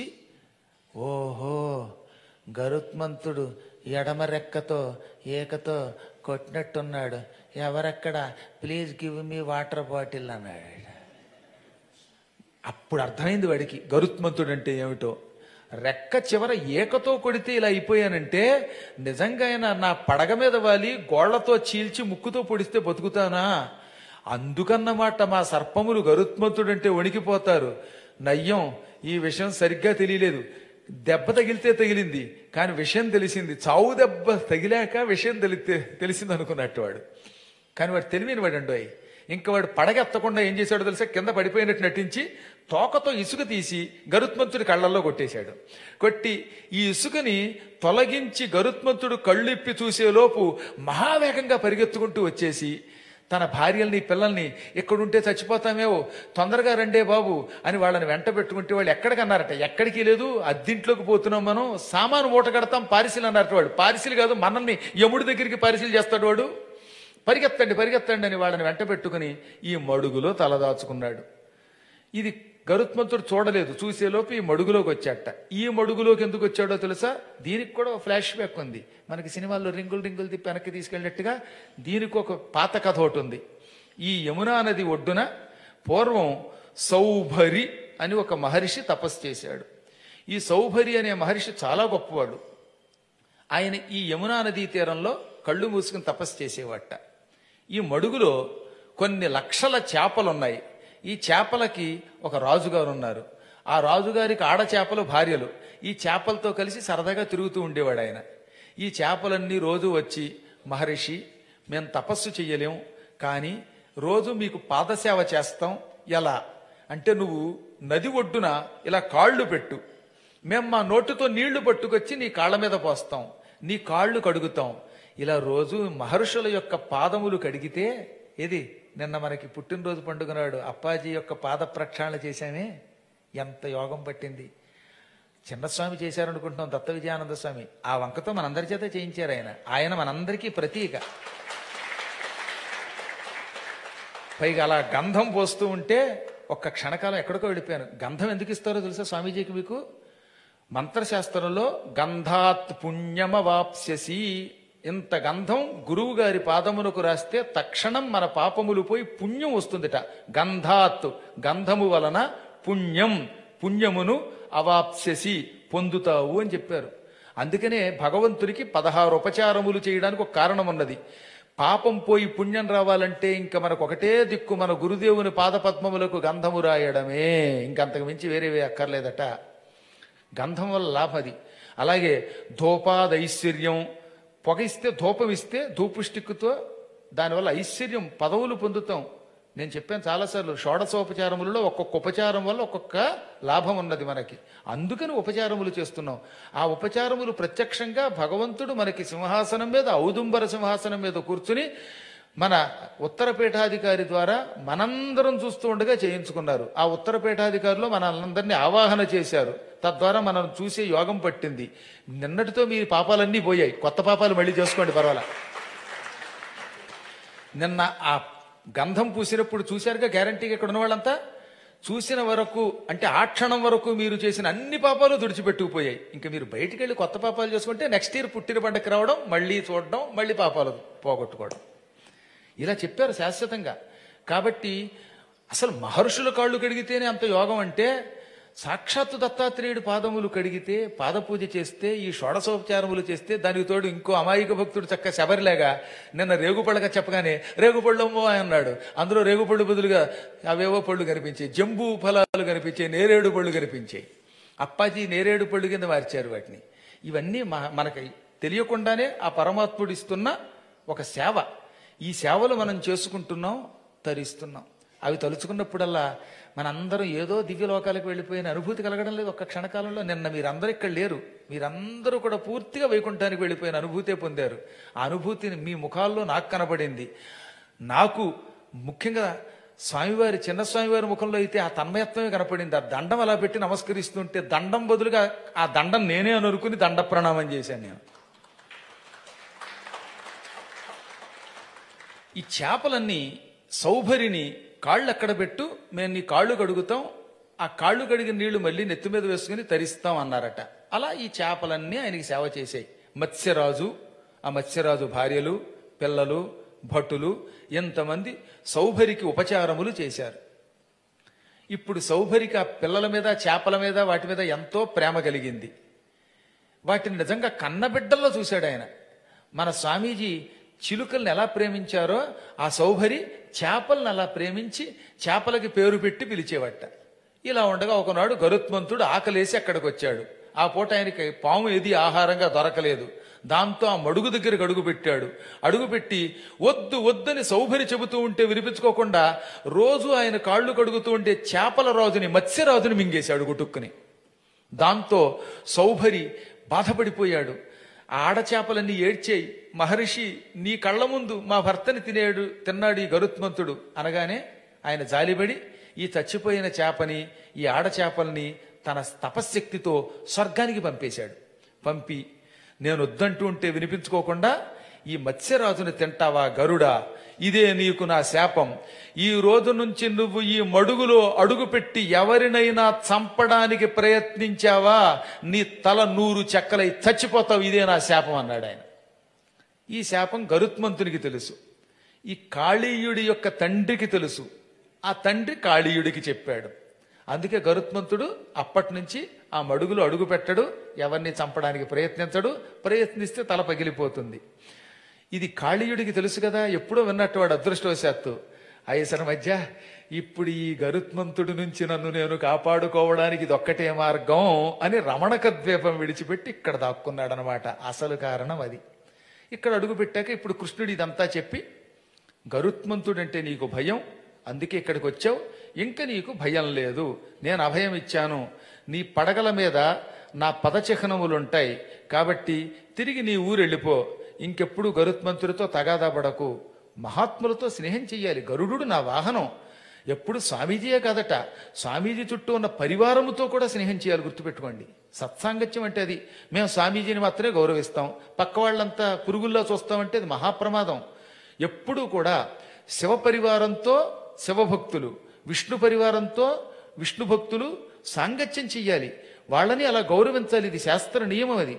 ఓహో గరుత్మంతుడు ఎడమ రెక్కతో ఏకతో కొట్టినట్టున్నాడు ఎవరెక్కడ please give me water bottle అన్నాడు అప్పుడు అర్థమైంది వాడికి గరుత్మంతుడు అంటే ఏమిటో రెక్క చివర ఏకతో కొడితే ఇలా అయిపోయానంటే నిజంగా ఆయన నా పడగ మీద వాలి గోళ్లతో చీల్చి ముక్కుతో పొడిస్తే బతుకుతానా అందుకన్నమాట మా సర్పములు గరుత్మంతుడంటే వణికిపోతారు నయ్యం ఈ విషయం సరిగ్గా తెలియలేదు దెబ్బ తగిలితే తగిలింది కానీ విషయం తెలిసింది చావు దెబ్బ తగిలాక విషయం తెలితే తెలిసింది అనుకున్నట్టు వాడు కానీ వాడు తెలివిని వాడు అండోయ్ ఇంకా వాడు పడగెత్తకుండా ఏం చేశాడో తెలుసా కింద పడిపోయినట్టు నటించి తోకతో ఇసుక తీసి గరుత్మంతుడి కళ్ళల్లో కొట్టేశాడు కొట్టి ఈ ఇసుకని తొలగించి గరుత్మంతుడు కళ్ళిప్పి చూసేలోపు మహావేగంగా పరిగెత్తుకుంటూ వచ్చేసి తన భార్యల్ని పిల్లల్ని ఎక్కడుంటే చచ్చిపోతామేవో తొందరగా రండే బాబు అని వాళ్ళని వెంట పెట్టుకుంటే వాళ్ళు ఎక్కడికి అన్నారట ఎక్కడికి లేదు అద్దింట్లోకి పోతున్నాం మనం సామాను మూట కడతాం పారిశీలు అన్నారట వాడు పారిశీలు కాదు మనల్ని యముడి దగ్గరికి పారిశీలు చేస్తాడు వాడు పరిగెత్తండి పరిగెత్తండి అని వాళ్ళని వెంట పెట్టుకుని ఈ మడుగులో తలదాచుకున్నాడు ఇది గరుత్మంతుడు చూడలేదు చూసేలోపు ఈ మడుగులోకి వచ్చాట ఈ మడుగులోకి ఎందుకు వచ్చాడో తెలుసా దీనికి కూడా ఒక ఫ్లాష్ బ్యాక్ ఉంది మనకి సినిమాల్లో రింగులు రింగులు తిప్పి వెనక్కి తీసుకెళ్ళినట్టుగా దీనికి ఒక పాత కథ ఒకటి ఉంది ఈ యమునా నది ఒడ్డున పూర్వం సౌభరి అని ఒక మహర్షి తపస్సు చేశాడు ఈ సౌభరి అనే మహర్షి చాలా గొప్పవాడు ఆయన ఈ యమునా నదీ తీరంలో కళ్ళు మూసుకుని తపస్సు చేసేవాట ఈ మడుగులో కొన్ని లక్షల చేపలున్నాయి ఈ చేపలకి ఒక రాజుగారు ఉన్నారు ఆ రాజుగారికి ఆడ చేపలు భార్యలు ఈ చేపలతో కలిసి సరదాగా తిరుగుతూ ఉండేవాడు ఆయన ఈ చేపలన్నీ రోజు వచ్చి మహర్షి మేము తపస్సు చెయ్యలేం కానీ రోజు మీకు పాదసేవ చేస్తాం ఎలా అంటే నువ్వు నది ఒడ్డున ఇలా కాళ్ళు పెట్టు మేము మా నోటితో నీళ్లు పట్టుకొచ్చి నీ కాళ్ళ మీద పోస్తాం నీ కాళ్ళు కడుగుతాం ఇలా రోజు మహర్షుల యొక్క పాదములు కడిగితే ఇది నిన్న మనకి పుట్టినరోజు పండుగ నాడు అప్పాజీ యొక్క పాద ప్రక్షాళన చేశామే ఎంత యోగం పట్టింది చిన్నస్వామి చేశారనుకుంటున్నాం దత్త విజయానంద స్వామి ఆ వంకతో మనందరి చేత చేయించారు ఆయన ఆయన మనందరికీ ప్రతీక పైగా అలా గంధం పోస్తూ ఉంటే ఒక్క క్షణకాలం ఎక్కడికో వెళ్ళిపోయాను గంధం ఎందుకు ఇస్తారో తెలుసా స్వామీజీకి మీకు మంత్రశాస్త్రంలో గంధాత్ పుణ్యమవాప్స్యసి ఇంత గంధం గురువు గారి పాదమునకు రాస్తే తక్షణం మన పాపములు పోయి పుణ్యం వస్తుందిట గంధాత్ గంధము వలన పుణ్యం పుణ్యమును అవాప్స్యసి పొందుతావు అని చెప్పారు అందుకనే భగవంతునికి పదహారు ఉపచారములు చేయడానికి ఒక కారణం ఉన్నది పాపం పోయి పుణ్యం రావాలంటే ఇంకా మనకు ఒకటే దిక్కు మన గురుదేవుని పాదపద్మములకు గంధము రాయడమే ఇంకంతకు మించి వేరేవే అక్కర్లేదట గంధం వల్ల లాభం అది అలాగే ధూపాద ఐశ్వర్యం పొగ ఇస్తే ధూపం ఇస్తే ధూపు స్టిక్కుతో దానివల్ల ఐశ్వర్యం పదవులు పొందుతాం నేను చెప్పాను చాలాసార్లు షోడశోపచారములలో ఒక్కొక్క ఉపచారం వల్ల ఒక్కొక్క లాభం ఉన్నది మనకి అందుకని ఉపచారములు చేస్తున్నాం ఆ ఉపచారములు ప్రత్యక్షంగా భగవంతుడు మనకి సింహాసనం మీద ఔదుంబర సింహాసనం మీద కూర్చుని మన ఉత్తర పీఠాధికారి ద్వారా మనందరం చూస్తూ ఉండగా చేయించుకున్నారు ఆ ఉత్తర పీఠాధికారిలో మనందరినీ ఆవాహన చేశారు తద్వారా మనం చూసే యోగం పట్టింది నిన్నటితో మీ పాపాలన్నీ పోయాయి కొత్త పాపాలు మళ్ళీ చేసుకోండి పర్వాలా నిన్న ఆ గంధం పూసినప్పుడు చూశారుగా గ్యారంటీగా ఇక్కడ ఉన్న వాళ్ళంతా చూసిన వరకు అంటే ఆ క్షణం వరకు మీరు చేసిన అన్ని పాపాలు తుడిచిపెట్టుకుపోయాయి ఇంకా మీరు బయటికి వెళ్ళి కొత్త పాపాలు చేసుకుంటే నెక్స్ట్ ఇయర్ పుట్టిన పండగకి రావడం మళ్ళీ చూడడం మళ్ళీ పాపాలు పోగొట్టుకోవడం ఇలా చెప్పారు శాశ్వతంగా కాబట్టి అసలు మహర్షుల కాళ్ళు కడిగితేనే అంత యోగం అంటే సాక్షాత్తు దత్తాత్రేయుడి పాదములు కడిగితే పాదపూజ చేస్తే ఈ షోడశోపచారములు చేస్తే దానికి తోడు ఇంకో అమాయక భక్తుడు చక్క శబరిలేగా నిన్న రేగుపళ్ళగా చెప్పగానే రేగుపళ్ళమ్మో అన్నాడు అందులో రేగుపళ్ళు బదులుగా అవేవో పళ్ళు కనిపించాయి జంబూ ఫలాలు కనిపించాయి నేరేడు పళ్ళు కనిపించాయి అప్పాజీ నేరేడు పళ్ళు కింద మార్చారు వాటిని ఇవన్నీ మ- మనకి తెలియకుండానే ఆ పరమాత్ముడు ఇస్తున్న ఒక సేవ ఈ సేవలు మనం చేసుకుంటున్నాం తరిస్తున్నాం అవి తలుచుకున్నప్పుడల్లా మనందరం ఏదో దివ్యలోకాలకు వెళ్ళిపోయిన అనుభూతి కలగడం లేదు ఒక్క క్షణకాలంలో నిన్న మీరందరూ ఇక్కడ లేరు మీరందరూ కూడా పూర్తిగా వైకుంఠానికి వెళ్ళిపోయిన అనుభూతే పొందారు ఆ అనుభూతిని మీ ముఖాల్లో నాకు కనబడింది నాకు ముఖ్యంగా స్వామివారి చిన్న స్వామివారి ముఖంలో అయితే ఆ తన్మయత్వమే కనపడింది ఆ దండం అలా పెట్టి నమస్కరిస్తుంటే దండం బదులుగా ఆ దండం నేనే అని అనుకుని దండ ప్రణామం చేశాను నేను ఈ చేపలన్నీ సౌభరిని కాళ్ళు ఎక్కడ పెట్టు మేము నీ కాళ్ళు కడుగుతాం ఆ కాళ్ళు కడిగిన నీళ్లు మళ్ళీ నెత్తి మీద వేసుకుని తరిస్తాం అన్నారట అలా ఈ చేపలన్నీ ఆయనకి సేవ చేశాయి మత్స్యరాజు ఆ మత్స్యరాజు భార్యలు పిల్లలు భటులు ఎంతమంది సౌభరికి ఉపచారములు చేశారు ఇప్పుడు సౌభరికి ఆ పిల్లల మీద చేపల మీద వాటి మీద ఎంతో ప్రేమ కలిగింది వాటిని నిజంగా కన్నబిడ్డల్లో చూశాడు ఆయన మన స్వామీజీ చిలుకల్ని ఎలా ప్రేమించారో ఆ సౌభరి చేపలను అలా ప్రేమించి చేపలకి పేరు పెట్టి పిలిచేవట ఇలా ఉండగా ఒకనాడు గరుత్మంతుడు ఆకలేసి అక్కడికి వచ్చాడు ఆ పూట ఆయనకి పాము ఏది ఆహారంగా దొరకలేదు దాంతో ఆ మడుగు దగ్గరకు అడుగు పెట్టాడు అడుగు పెట్టి వద్దు వద్దని సౌభరి చెబుతూ ఉంటే వినిపించుకోకుండా రోజు ఆయన కాళ్ళు కడుగుతూ ఉంటే చేపల రాజుని మత్స్యరాజుని మింగేశాడు గుటుక్కుని దాంతో సౌభరి బాధపడిపోయాడు ఆ ఆడచేపలన్నీ ఏడ్చేయి మహర్షి నీ కళ్ళ ముందు మా భర్తని తినేడు తిన్నాడు ఈ గరుత్మంతుడు అనగానే ఆయన జాలిపడి ఈ చచ్చిపోయిన చేపని ఈ ఆడచేపల్ని తన తపశ్శక్తితో స్వర్గానికి పంపేశాడు పంపి నేను వద్దంటూ ఉంటే వినిపించుకోకుండా ఈ మత్స్యరాజుని తింటావా గరుడా ఇదే నీకు నా శాపం ఈ రోజు నుంచి నువ్వు ఈ మడుగులో అడుగుపెట్టి ఎవరినైనా చంపడానికి ప్రయత్నించావా నీ తల నూరు చెక్కలై చచ్చిపోతావు ఇదే నా శాపం అన్నాడు ఆయన ఈ శాపం గరుత్మంతునికి తెలుసు ఈ కాళీయుడి యొక్క తండ్రికి తెలుసు ఆ తండ్రి కాళీయుడికి చెప్పాడు అందుకే గరుత్మంతుడు అప్పటి నుంచి ఆ మడుగులో అడుగు పెట్టడు ఎవరిని చంపడానికి ప్రయత్నించడు ప్రయత్నిస్తే తల పగిలిపోతుంది ఇది కాళీయుడికి తెలుసు కదా ఎప్పుడో విన్నట్టు వాడు అదృష్టవశాత్తు అయ్యసర మధ్య ఇప్పుడు ఈ గరుత్మంతుడి నుంచి నన్ను నేను కాపాడుకోవడానికి ఇది ఒక్కటే మార్గం అని రమణక ద్వీపం విడిచిపెట్టి ఇక్కడ దాక్కున్నాడనమాట అసలు కారణం అది ఇక్కడ అడుగు పెట్టాక ఇప్పుడు కృష్ణుడు ఇదంతా చెప్పి గరుత్మంతుడంటే నీకు భయం అందుకే ఇక్కడికి వచ్చావు ఇంక నీకు భయం లేదు నేను అభయం ఇచ్చాను నీ పడగల మీద నా పదచిహ్నములుంటాయి కాబట్టి తిరిగి నీ ఊరు వెళ్ళిపో ఇంకెప్పుడు గరుత్మంతుడితో తగాదా పడకు మహాత్ములతో స్నేహం చెయ్యాలి గరుడు నా వాహనం ఎప్పుడు స్వామీజీయే కాదట స్వామీజీ చుట్టూ ఉన్న పరివారముతో కూడా స్నేహం చేయాలి గుర్తుపెట్టుకోండి సత్సాంగత్యం అంటే అది మేము స్వామీజీని మాత్రమే గౌరవిస్తాం పక్క వాళ్ళంతా పురుగుల్లో చూస్తామంటే అది మహాప్రమాదం ఎప్పుడూ కూడా శివ పరివారంతో శివభక్తులు విష్ణు పరివారంతో విష్ణు భక్తులు సాంగత్యం చెయ్యాలి వాళ్ళని అలా గౌరవించాలి ఇది శాస్త్ర నియమం అది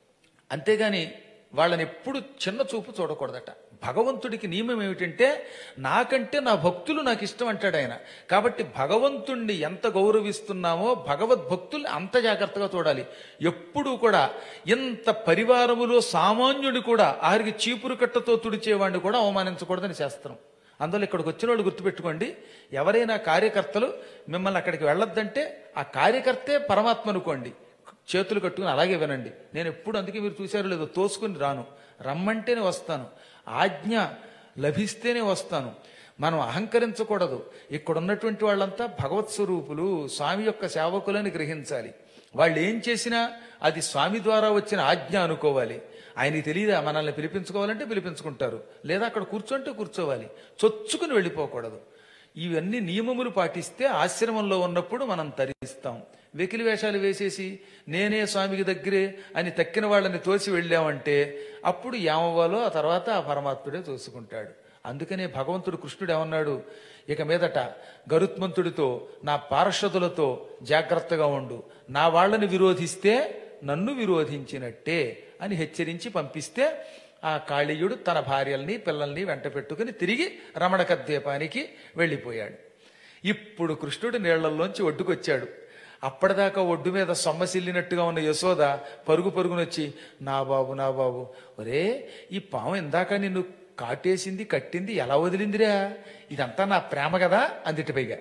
అంతేగాని వాళ్ళని ఎప్పుడు చిన్న చూపు చూడకూడదట భగవంతుడికి నియమం ఏమిటంటే నాకంటే నా భక్తులు నాకు ఇష్టం అంటాడు ఆయన కాబట్టి భగవంతుణ్ణి ఎంత గౌరవిస్తున్నామో భగవద్భక్తుల్ని అంత జాగ్రత్తగా చూడాలి ఎప్పుడూ కూడా ఇంత పరివారములో సామాన్యుడి కూడా ఆరికి చీపురు కట్టతో తుడిచేవాడిని కూడా అవమానించకూడదని శాస్త్రం అందులో ఇక్కడికి వచ్చిన వాళ్ళు గుర్తుపెట్టుకోండి ఎవరైనా కార్యకర్తలు మిమ్మల్ని అక్కడికి వెళ్ళొద్దంటే ఆ కార్యకర్తే పరమాత్మ అనుకోండి చేతులు కట్టుకుని అలాగే వినండి నేను ఎప్పుడు అందుకే మీరు చూశారో లేదో తోసుకుని రాను రమ్మంటేనే వస్తాను ఆజ్ఞ లభిస్తేనే వస్తాను మనం అహంకరించకూడదు ఇక్కడ ఉన్నటువంటి వాళ్ళంతా భగవత్ స్వరూపులు స్వామి యొక్క సేవకులని గ్రహించాలి వాళ్ళు ఏం చేసినా అది స్వామి ద్వారా వచ్చిన ఆజ్ఞ అనుకోవాలి ఆయనకి తెలియదా మనల్ని పిలిపించుకోవాలంటే పిలిపించుకుంటారు లేదా అక్కడ కూర్చోంటే కూర్చోవాలి చొచ్చుకుని వెళ్ళిపోకూడదు ఇవన్నీ నియమములు పాటిస్తే ఆశ్రమంలో ఉన్నప్పుడు మనం తరిస్తాం వెకిలి వేషాలు వేసేసి నేనే స్వామికి దగ్గరే అని తక్కిన వాళ్ళని తోసి వెళ్ళామంటే అప్పుడు ఏమవ్వాలో ఆ తర్వాత ఆ పరమాత్ముడే చూసుకుంటాడు అందుకనే భగవంతుడు కృష్ణుడు ఏమన్నాడు ఇక మీదట గరుత్మంతుడితో నా పార్షదులతో జాగ్రత్తగా ఉండు నా వాళ్ళని విరోధిస్తే నన్ను విరోధించినట్టే అని హెచ్చరించి పంపిస్తే ఆ కాళీయుడు తన భార్యల్ని పిల్లల్ని వెంట పెట్టుకుని తిరిగి రమణక ద్వీపానికి వెళ్ళిపోయాడు ఇప్పుడు కృష్ణుడు నీళ్లలోంచి ఒడ్డుకొచ్చాడు అప్పటిదాకా ఒడ్డు మీద సొమ్మసిల్లినట్టుగా ఉన్న యశోద పరుగు పరుగునొచ్చి నా బాబు నా బాబు ఒరే ఈ పాము ఇందాక నిన్ను కాటేసింది కట్టింది ఎలా వదిలిందిరా ఇదంతా నా ప్రేమ కదా అందిటి పైగా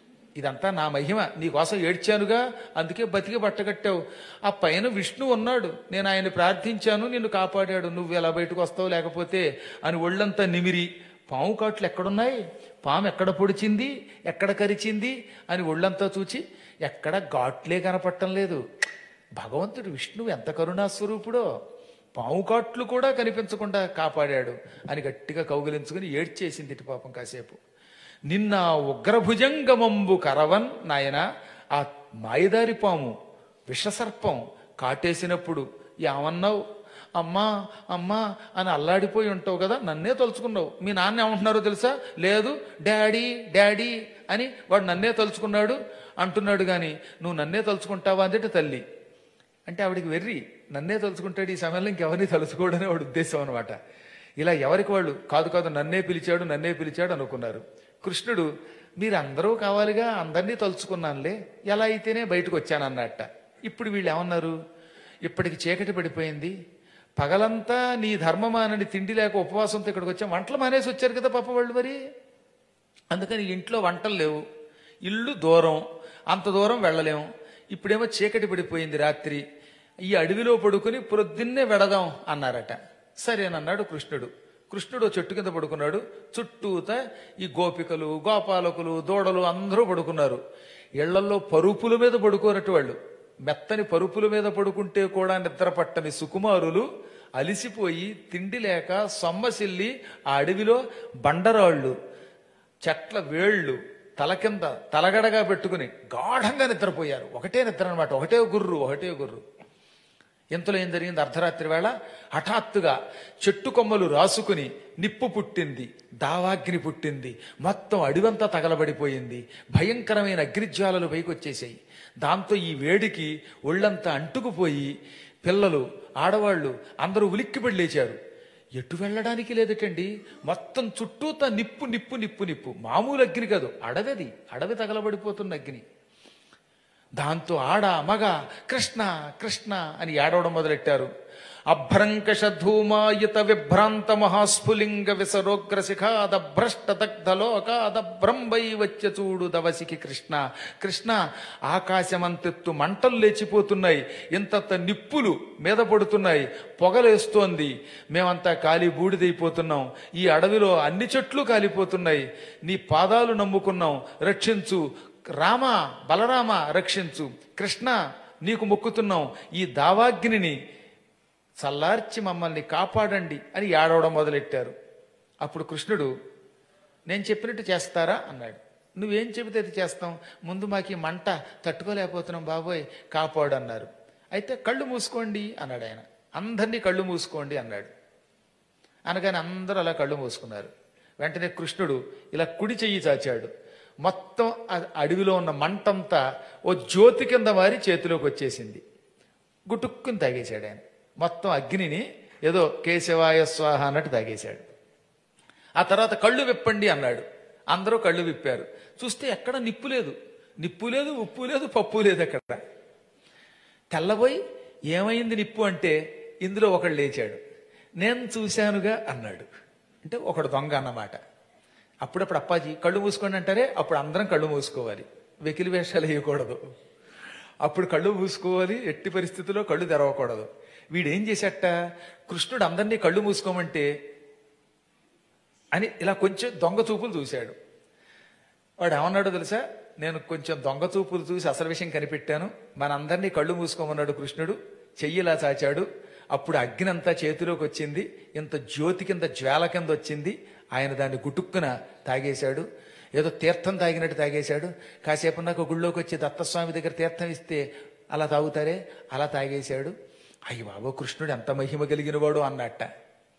ఇదంతా నా మహిమ నీకోసం ఏడ్చానుగా అందుకే బతికి బట్టగట్టావు ఆ పైన విష్ణు ఉన్నాడు నేను ఆయన ప్రార్థించాను నిన్ను కాపాడాడు నువ్వు ఎలా బయటకు వస్తావు లేకపోతే అని ఒళ్ళంతా నిమిరి పాము కాట్లు ఎక్కడున్నాయి పాము ఎక్కడ పొడిచింది ఎక్కడ కరిచింది అని ఒళ్ళంతా చూచి ఎక్కడ ఘాట్లే కనపడటం లేదు భగవంతుడు విష్ణువు ఎంత కరుణాస్వరూపుడో పాము కాట్లు కూడా కనిపించకుండా కాపాడాడు అని గట్టిగా కౌగిలించుకుని ఏడ్చేసింది ఇటు పాపం కాసేపు నిన్న ఉగ్రభుజంగమంబు కరవన్ నాయన ఆ మాయదారి పాము విషసర్పం కాటేసినప్పుడు ఏమన్నావు అమ్మా అమ్మా అని అల్లాడిపోయి ఉంటావు కదా నన్నే తలుచుకున్నావు మీ నాన్న ఏమంటున్నారో తెలుసా లేదు డాడీ డాడీ అని వాడు నన్నే తలుచుకున్నాడు అంటున్నాడు కానీ నువ్వు నన్నే తలుచుకుంటావా అంటే తల్లి అంటే ఆవిడికి వెర్రి నన్నే తలుచుకుంటాడు ఈ సమయంలో ఇంకెవరిని తలుచుకోవడనే వాడి ఉద్దేశం అనమాట ఇలా ఎవరికి వాళ్ళు కాదు కాదు నన్నే పిలిచాడు నన్నే పిలిచాడు అనుకున్నారు కృష్ణుడు మీరు అందరూ కావాలిగా అందరినీ తలుచుకున్నానులే ఎలా అయితేనే బయటకు వచ్చానన్నట్ట ఇప్పుడు వీళ్ళు ఏమన్నారు ఇప్పటికి చీకటి పడిపోయింది పగలంతా నీ ధర్మమానని తిండి లేక ఉపవాసంతో ఇక్కడికి వచ్చాం వంటలు మానేసి వచ్చారు కదా పాప వాళ్ళు మరి అందుకని ఇంట్లో వంటలు లేవు ఇల్లు దూరం అంత దూరం వెళ్ళలేం ఇప్పుడేమో చీకటి పడిపోయింది రాత్రి ఈ అడవిలో పడుకుని ప్రొద్దున్నే వెడదాం అన్నారట సరేనన్నాడు కృష్ణుడు కృష్ణుడు ఓ చెట్టు కింద పడుకున్నాడు చుట్టూత ఈ గోపికలు గోపాలకులు దూడలు అందరూ పడుకున్నారు ఇళ్లలో పరుపుల మీద పడుకోనట్టు వాళ్ళు మెత్తని పరుపుల మీద పడుకుంటే కూడా నిద్ర పట్టని సుకుమారులు అలిసిపోయి తిండి లేక సొమ్మసిల్లి ఆ అడవిలో బండరాళ్ళు చెట్ల వేళ్ళు తల కింద తలగడగా పెట్టుకుని గాఢంగా నిద్రపోయారు ఒకటే నిద్ర అనమాట ఒకటే గుర్రు ఒకటే గుర్రు ఇంతలో ఏం జరిగింది అర్ధరాత్రి వేళ హఠాత్తుగా చెట్టు కొమ్మలు రాసుకుని నిప్పు పుట్టింది దావాగ్ని పుట్టింది మొత్తం అడివంతా తగలబడిపోయింది భయంకరమైన అగ్నిజ్వాలలు పైకి వచ్చేసాయి దాంతో ఈ వేడికి ఒళ్ళంతా అంటుకుపోయి పిల్లలు ఆడవాళ్ళు అందరూ ఉలిక్కిపడి లేచారు ఎటు వెళ్ళడానికి లేదటండి మొత్తం చుట్టూతా నిప్పు నిప్పు నిప్పు నిప్పు మామూలు అగ్ని కాదు అడవిది అడవి తగలబడిపోతున్న అగ్ని దాంతో ఆడ మగ కృష్ణ కృష్ణ అని ఏడవడం మొదలెట్టారు అభ్రంకష ధూమాయుత విభ్రాంత మహాస్ఫులింగ విసరోగ్ర శిఖాద భ్రష్ట దగ్ధలోకాద బ్రంబై వచ్చ చూడు దవసికి కృష్ణ కృష్ణ ఆకాశమంతెత్తు మంటలు లేచిపోతున్నాయి ఇంతంత నిప్పులు మీద పడుతున్నాయి పొగలేస్తోంది మేమంతా కాలి బూడిదైపోతున్నాం ఈ అడవిలో అన్ని చెట్లు కాలిపోతున్నాయి నీ పాదాలు నమ్ముకున్నాం రక్షించు రామ బలరామ రక్షించు కృష్ణ నీకు మొక్కుతున్నాం ఈ దావాగ్నిని చల్లార్చి మమ్మల్ని కాపాడండి అని ఏడవడం మొదలెట్టారు అప్పుడు కృష్ణుడు నేను చెప్పినట్టు చేస్తారా అన్నాడు నువ్వేం చెబితే అది చేస్తాం ముందు మాకు ఈ మంట తట్టుకోలేకపోతున్నాం బాబోయ్ కాపాడు అన్నారు అయితే కళ్ళు మూసుకోండి అన్నాడు ఆయన అందరినీ కళ్ళు మూసుకోండి అన్నాడు అనగానే అందరూ అలా కళ్ళు మూసుకున్నారు వెంటనే కృష్ణుడు ఇలా కుడి చెయ్యి చాచాడు మొత్తం ఆ అడవిలో ఉన్న మంటంతా ఓ జ్యోతి కింద మారి చేతిలోకి వచ్చేసింది గుటుక్కుని తాగేశాడు ఆయన మొత్తం అగ్నిని ఏదో కేశవాయ స్వాహ అన్నట్టు తాగేశాడు ఆ తర్వాత కళ్ళు విప్పండి అన్నాడు అందరూ కళ్ళు విప్పారు చూస్తే ఎక్కడ నిప్పు లేదు నిప్పు లేదు ఉప్పు లేదు పప్పు లేదు అక్కడ తెల్లబోయి ఏమైంది నిప్పు అంటే ఇందులో ఒకడు లేచాడు నేను చూశానుగా అన్నాడు అంటే ఒకడు దొంగ అన్నమాట అప్పుడప్పుడు అప్పాజీ కళ్ళు మూసుకోండి అంటారే అప్పుడు అందరం కళ్ళు మూసుకోవాలి వెకిలి వేషాలు వేయకూడదు అప్పుడు కళ్ళు మూసుకోవాలి ఎట్టి పరిస్థితుల్లో కళ్ళు తెరవకూడదు వీడేం చేశాట కృష్ణుడు అందరినీ కళ్ళు మూసుకోమంటే అని ఇలా కొంచెం దొంగ చూపులు చూశాడు వాడు ఏమన్నాడో తెలుసా నేను కొంచెం దొంగ చూపులు చూసి అసలు విషయం కనిపెట్టాను మనందరినీ కళ్ళు మూసుకోమన్నాడు కృష్ణుడు చెయ్యిలా చాచాడు అప్పుడు అగ్ని అంతా చేతిలోకి వచ్చింది ఇంత జ్యోతి కింద జ్వాల కింద వచ్చింది ఆయన దాన్ని గుటుక్కున తాగేశాడు ఏదో తీర్థం తాగినట్టు తాగేశాడు కాసేపు నాకు గుళ్ళోకి వచ్చి దత్తస్వామి దగ్గర తీర్థం ఇస్తే అలా తాగుతారే అలా తాగేశాడు అయ్యి బాబో కృష్ణుడు ఎంత మహిమ కలిగిన వాడు అన్నట్ట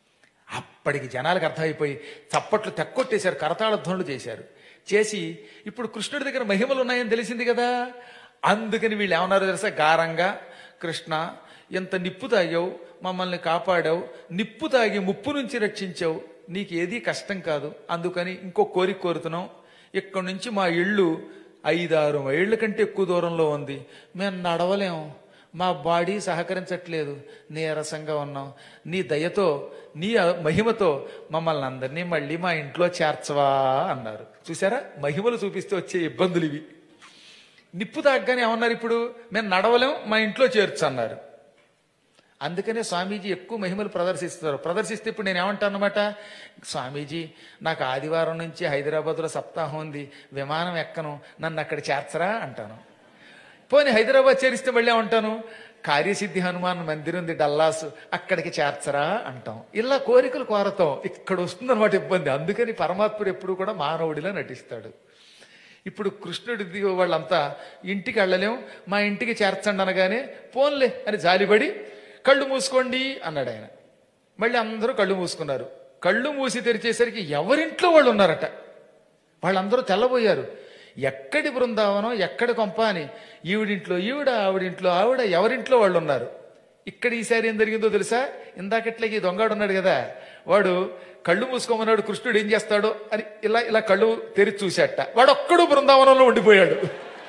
అప్పటికి జనాలకు అర్థమైపోయి చప్పట్లు తెక్కొట్టేశారు కరతాళ ధ్వనులు చేశారు చేసి ఇప్పుడు కృష్ణుడి దగ్గర మహిమలు ఉన్నాయని తెలిసింది కదా అందుకని వీళ్ళు ఏమన్నారు తెలుసా గారంగా కృష్ణ ఎంత నిప్పు తాగావు మమ్మల్ని కాపాడావు నిప్పు తాగి ముప్పు నుంచి రక్షించావు నీకు ఏదీ కష్టం కాదు అందుకని ఇంకో కోరిక కోరుతున్నాం ఇక్కడి నుంచి మా ఇళ్ళు ఐదారు మైళ్ళ కంటే ఎక్కువ దూరంలో ఉంది మేము నడవలేం మా బాడీ సహకరించట్లేదు నీరసంగా ఉన్నాం నీ దయతో నీ మహిమతో మమ్మల్ని అందరినీ మళ్ళీ మా ఇంట్లో చేర్చవా అన్నారు చూసారా మహిమలు చూపిస్తే వచ్చే ఇబ్బందులు ఇవి నిప్పు తాగ్గానే ఏమన్నారు ఇప్పుడు మేము నడవలేం మా ఇంట్లో చేర్చు అన్నారు అందుకనే స్వామీజీ ఎక్కువ మహిమలు ప్రదర్శిస్తారు ప్రదర్శిస్తే ఇప్పుడు నేను ఏమంటాను అనమాట స్వామీజీ నాకు ఆదివారం నుంచి హైదరాబాద్లో సప్తాహం ఉంది విమానం ఎక్కను నన్ను అక్కడ చేర్చరా అంటాను పోనీ హైదరాబాద్ చేరిస్తే మళ్ళీ ఏమంటాను కార్యసిద్ధి హనుమాన్ మందిరం ఉంది డల్లాస్ అక్కడికి చేర్చరా అంటాం ఇలా కోరికలు కోరతాం ఇక్కడ వస్తుందన్నమాట ఇబ్బంది అందుకని పరమాత్ముడు ఎప్పుడు కూడా మానవుడిలా నటిస్తాడు ఇప్పుడు కృష్ణుడి వాళ్ళంతా ఇంటికి వెళ్ళలేం మా ఇంటికి చేర్చండి అనగానే పోన్లే అని జాలిపడి కళ్ళు మూసుకోండి అన్నాడు ఆయన మళ్ళీ అందరూ కళ్ళు మూసుకున్నారు కళ్ళు మూసి తెరిచేసరికి ఎవరింట్లో వాళ్ళు ఉన్నారట వాళ్ళందరూ తెల్లబోయారు ఎక్కడి బృందావనం ఎక్కడి కొంప అని ఈవిడింట్లో ఈవిడ ఆవిడింట్లో ఆవిడ ఎవరింట్లో వాళ్ళు ఉన్నారు ఇక్కడ ఈసారి ఏం జరిగిందో తెలుసా ఇందాకట్లకి ఈ దొంగాడు ఉన్నాడు కదా వాడు కళ్ళు మూసుకోమన్నాడు కృష్ణుడు ఏం చేస్తాడో అని ఇలా ఇలా కళ్ళు తెరిచి చూశాట వాడు ఒక్కడు బృందావనంలో ఉండిపోయాడు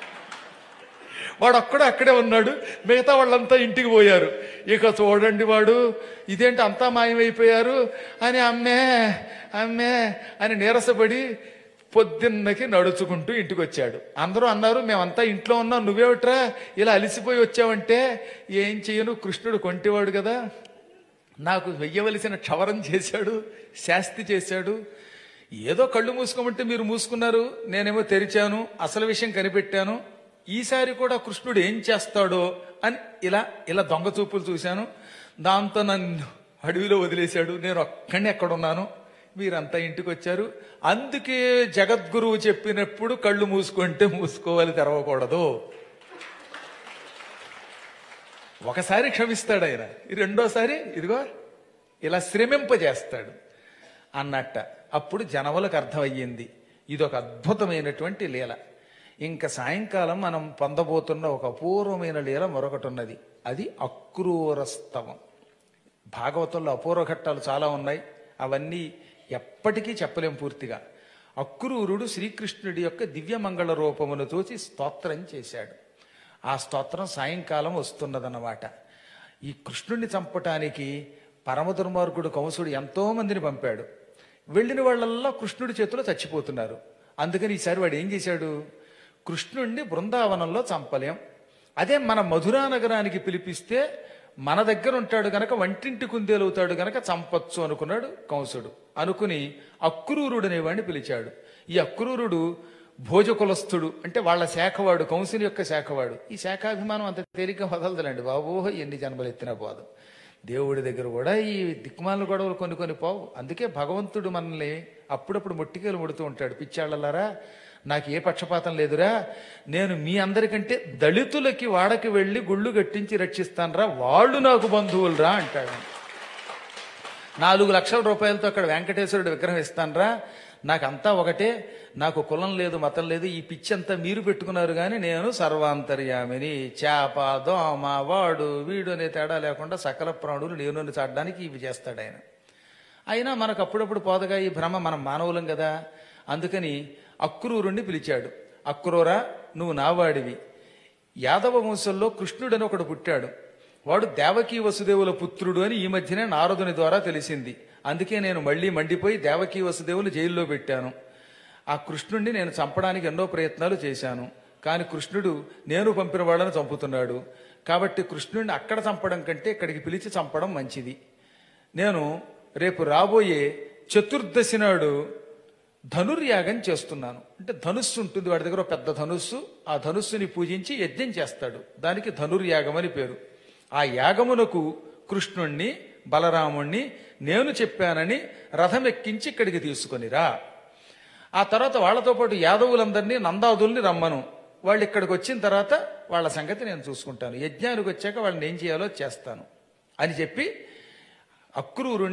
వాడు ఒక్కడు అక్కడే ఉన్నాడు మిగతా వాళ్ళంతా ఇంటికి పోయారు ఇక చూడండి వాడు ఇదేంటి అంతా మాయమైపోయారు అని అమ్మే అమ్మే అని నీరసపడి పొద్దున్నకి నడుచుకుంటూ ఇంటికి వచ్చాడు అందరూ అన్నారు మేమంతా ఇంట్లో ఉన్నాం నువ్వేమిట్రా ఇలా అలిసిపోయి వచ్చావంటే ఏం చేయను కృష్ణుడు కొంటివాడు కదా నాకు వెయ్యవలసిన క్షవరం చేశాడు శాస్తి చేశాడు ఏదో కళ్ళు మూసుకోమంటే మీరు మూసుకున్నారు నేనేమో తెరిచాను అసలు విషయం కనిపెట్టాను ఈసారి కూడా కృష్ణుడు ఏం చేస్తాడో అని ఇలా ఇలా దొంగ చూపులు చూశాను దాంతో నన్ను అడవిలో వదిలేశాడు నేను ఒక్కడిని ఎక్కడున్నాను మీరంతా ఇంటికి వచ్చారు అందుకే జగద్గురువు చెప్పినప్పుడు కళ్ళు మూసుకుంటే మూసుకోవాలి తెరవకూడదు ఒకసారి క్షమిస్తాడు ఆయన ఈ రెండోసారి ఇదిగో ఇలా శ్రమింపజేస్తాడు అన్నట్ట అప్పుడు జనములకు అర్థమయ్యింది ఇది ఒక అద్భుతమైనటువంటి లీల ఇంకా సాయంకాలం మనం పొందబోతున్న ఒక అపూర్వమైన లీల మరొకటి ఉన్నది అది అక్రూరస్తవం భాగవతంలో అపూర్వ ఘట్టాలు చాలా ఉన్నాయి అవన్నీ ఎప్పటికీ చెప్పలేం పూర్తిగా అక్రూరుడు శ్రీకృష్ణుడి యొక్క దివ్యమంగళ రూపమును చూసి స్తోత్రం చేశాడు ఆ స్తోత్రం సాయంకాలం వస్తున్నదన్నమాట ఈ కృష్ణుడిని చంపటానికి పరమ దుర్మార్గుడు కంసుడు ఎంతో మందిని పంపాడు వెళ్ళిన వాళ్ళల్లా కృష్ణుడి చేతిలో చచ్చిపోతున్నారు అందుకని ఈసారి వాడు ఏం చేశాడు కృష్ణుణ్ణి బృందావనంలో చంపలేం అదే మన మధురా నగరానికి పిలిపిస్తే మన దగ్గర ఉంటాడు గనక వంటింటి కుందేలవుతాడు గనక చంపొచ్చు అనుకున్నాడు కంసుడు అనుకుని అక్రూరుడు అనేవాడిని పిలిచాడు ఈ అక్రూరుడు భోజకులస్థుడు అంటే వాళ్ళ శాఖవాడు కంసుని యొక్క శాఖవాడు ఈ శాఖాభిమానం అంత తేలిక వదలదులండి బాబో ఎన్ని జన్మలు ఎత్తినా పోదు దేవుడి దగ్గర కూడా ఈ దిక్మాల గొడవలు కొన్ని కొన్ని పోవు అందుకే భగవంతుడు మనల్ని అప్పుడప్పుడు మొట్టికేలు ముడుతూ ఉంటాడు పిచ్చాళ్ళలారా నాకు ఏ పక్షపాతం లేదురా నేను మీ అందరికంటే దళితులకి వాడకి వెళ్ళి గుళ్ళు కట్టించి రక్షిస్తానరా వాళ్ళు నాకు బంధువులరా అంటాడు నాలుగు లక్షల రూపాయలతో అక్కడ వెంకటేశ్వరుడు విగ్రహం ఇస్తానరా నాకంతా ఒకటే నాకు కులం లేదు మతం లేదు ఈ పిచ్చి అంతా మీరు పెట్టుకున్నారు కానీ నేను సర్వాంతర్యామిని చేప దోమ వాడు వీడు అనే తేడా లేకుండా సకల ప్రాణులు నేను చాడడానికి ఇవి చేస్తాడు ఆయన అయినా మనకు అప్పుడప్పుడు పోదగా ఈ భ్రమ మనం మానవులం కదా అందుకని అక్రూరుణ్ణి పిలిచాడు అక్రూరా నువ్వు నావాడివి యాదవ వంశంలో కృష్ణుడని ఒకడు పుట్టాడు వాడు దేవకీ వసుదేవుల పుత్రుడు అని ఈ మధ్యనే నారదుని ద్వారా తెలిసింది అందుకే నేను మళ్ళీ మండిపోయి దేవకీ వసుదేవులు జైల్లో పెట్టాను ఆ కృష్ణుణ్ణి నేను చంపడానికి ఎన్నో ప్రయత్నాలు చేశాను కానీ కృష్ణుడు నేను పంపిన వాళ్ళని చంపుతున్నాడు కాబట్టి కృష్ణుడిని అక్కడ చంపడం కంటే ఇక్కడికి పిలిచి చంపడం మంచిది నేను రేపు రాబోయే చతుర్దశి నాడు ధనుర్యాగం చేస్తున్నాను అంటే ధనుస్సు ఉంటుంది వాడి దగ్గర ఒక పెద్ద ధనుస్సు ఆ ధనుస్సుని పూజించి యజ్ఞం చేస్తాడు దానికి ధనుర్యాగం అని పేరు ఆ యాగమునకు కృష్ణుణ్ణి బలరాముణ్ణి నేను చెప్పానని రథం ఎక్కించి ఇక్కడికి తీసుకొనిరా ఆ తర్వాత వాళ్ళతో పాటు యాదవులందరినీ నందాదుల్ని రమ్మను వాళ్ళు ఇక్కడికి వచ్చిన తర్వాత వాళ్ళ సంగతి నేను చూసుకుంటాను యజ్ఞానికి వచ్చాక వాళ్ళని ఏం చేయాలో చేస్తాను అని చెప్పి అక్రూరుణ్ణి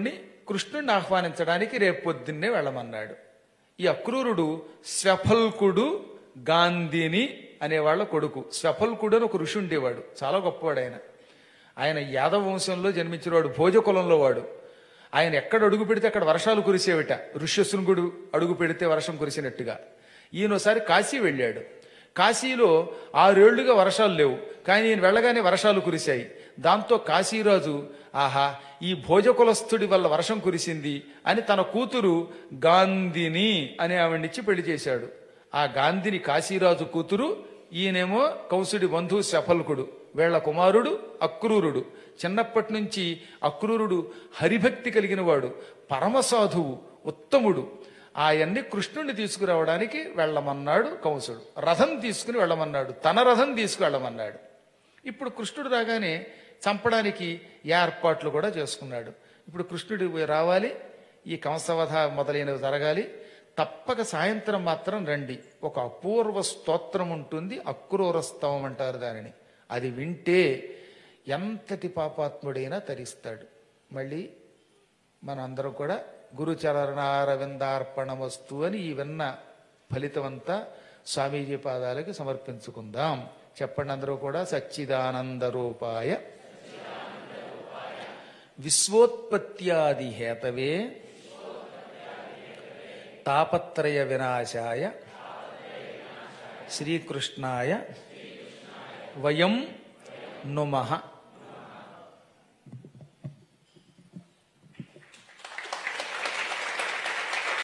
కృష్ణుడిని ఆహ్వానించడానికి రేపు పొద్దున్నే వెళ్ళమన్నాడు ఈ అక్రూరుడు స్వఫల్కుడు గాంధీని అనేవాళ్ళ కొడుకు స్వఫల్కుడు అని ఒక ఋషి ఉండేవాడు చాలా గొప్పవాడు ఆయన ఆయన యాదవ వంశంలో జన్మించినవాడు భోజ కులంలో వాడు ఆయన ఎక్కడ అడుగు పెడితే అక్కడ వర్షాలు కురిసేవిట ఋష్యశృంగుడు అడుగు పెడితే వర్షం కురిసినట్టుగా ఈయనోసారి కాశీ వెళ్ళాడు కాశీలో ఆరేళ్లుగా వర్షాలు లేవు కానీ ఈయన వెళ్ళగానే వర్షాలు కురిశాయి దాంతో కాశీరాజు ఆహా ఈ భోజకులస్థుడి వల్ల వర్షం కురిసింది అని తన కూతురు గాంధిని అనే ఆవిడ్నిచ్చి పెళ్లి చేశాడు ఆ గాంధిని కాశీరాజు కూతురు ఈయనేమో కౌసుడి బంధువు శఫల్కుడు వీళ్ళ కుమారుడు అక్రూరుడు చిన్నప్పటి నుంచి అక్రూరుడు హరిభక్తి కలిగిన వాడు పరమసాధువు ఉత్తముడు ఆయన్ని కృష్ణుడిని తీసుకురావడానికి వెళ్ళమన్నాడు కంసుడు రథం తీసుకుని వెళ్ళమన్నాడు తన రథం తీసుకువెళ్ళమన్నాడు ఇప్పుడు కృష్ణుడు రాగానే చంపడానికి ఏర్పాట్లు కూడా చేసుకున్నాడు ఇప్పుడు కృష్ణుడు రావాలి ఈ కంసవధ మొదలైనవి జరగాలి తప్పక సాయంత్రం మాత్రం రండి ఒక అపూర్వ స్తోత్రం ఉంటుంది అక్రూర స్తవం అంటారు దానిని అది వింటే ఎంతటి పాపాత్ముడైనా తరిస్తాడు మళ్ళీ మన అందరం కూడా గురుచరణారవిందార్పణ వస్తు అని ఈ విన్న ఫలితమంతా స్వామీజీ పాదాలకి సమర్పించుకుందాం చెప్పండి అందరూ కూడా సచ్చిదానంద రూపాయ విశ్వోత్పత్యాది హేతవే తాపత్రయ వినాశాయ శ్రీకృష్ణాయ వయం నుమః